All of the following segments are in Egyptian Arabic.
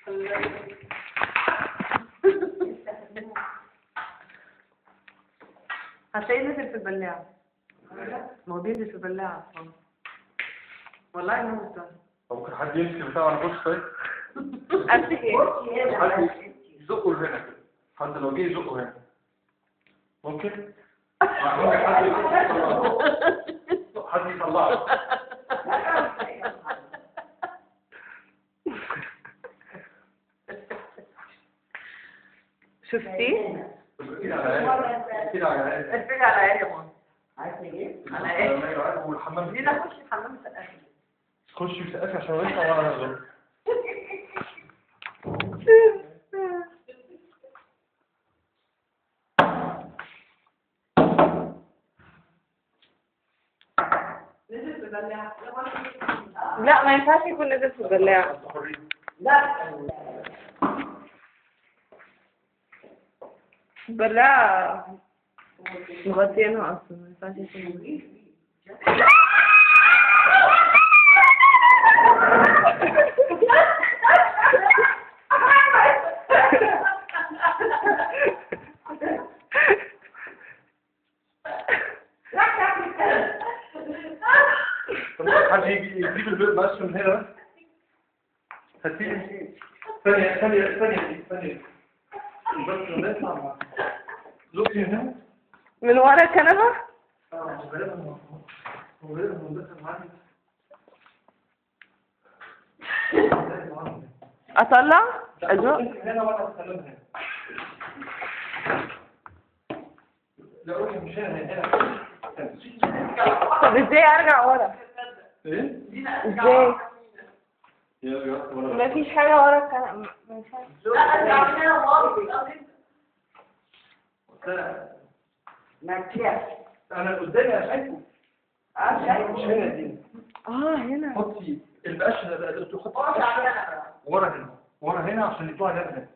هتلاقيه نزل في البلاعة ما هو بينزل في البلاعة أصلا والله ما هو ده. طب ممكن حد يمسك بتاع على بص طيب أمسك إيه؟ حد يزقه هنا كده حد لو جه يزقه هنا ممكن ممكن حد يطلعه حد يطلعه شفتيه؟ كده على كده على اتفرج على ايه يا ماما عارفه ايه؟ على ايه؟ والحمام لينا خش الحمام سقفي خش بسقفي عشان نطلع وانا نزل نزل في البلاعة لا ما ينفعش يكون نزل في البلاعة لا البلاعة مغطينها أصلا ما ينفعش يكون طب حد يجي يجيب البيض بس من هنا هتيجي ثانية ثانية ثانية ثانية بس نطلع مع زوجي هنا من ورا الكنبة اه غالبا هو غالبا مدخل معايا أطلع أزوق هنا وانا اتكلم هنا لا روحي مش هنا هنا طب ازاي أرجع ورا ايه؟ ازاي يا يا ما فيش حاجة ورا الكنبة ما ينفعش ما تكفي انا قدامي انا شايفه اه شايف مش هنا دي اه هنا حطي البقش ده تحط البقش ورا هنا ورا هنا عشان يطلع لي هنا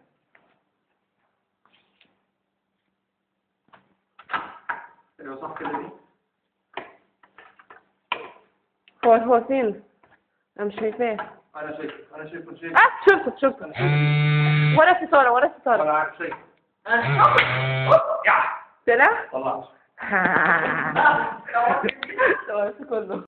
ايوه صح كده دي هو هو فين انا مش شايفاه انا شايف انا شايف شايف اه شفته شفته ورا ستارة ورا ستارة انا عارف شايف طلع طلعت طلع كله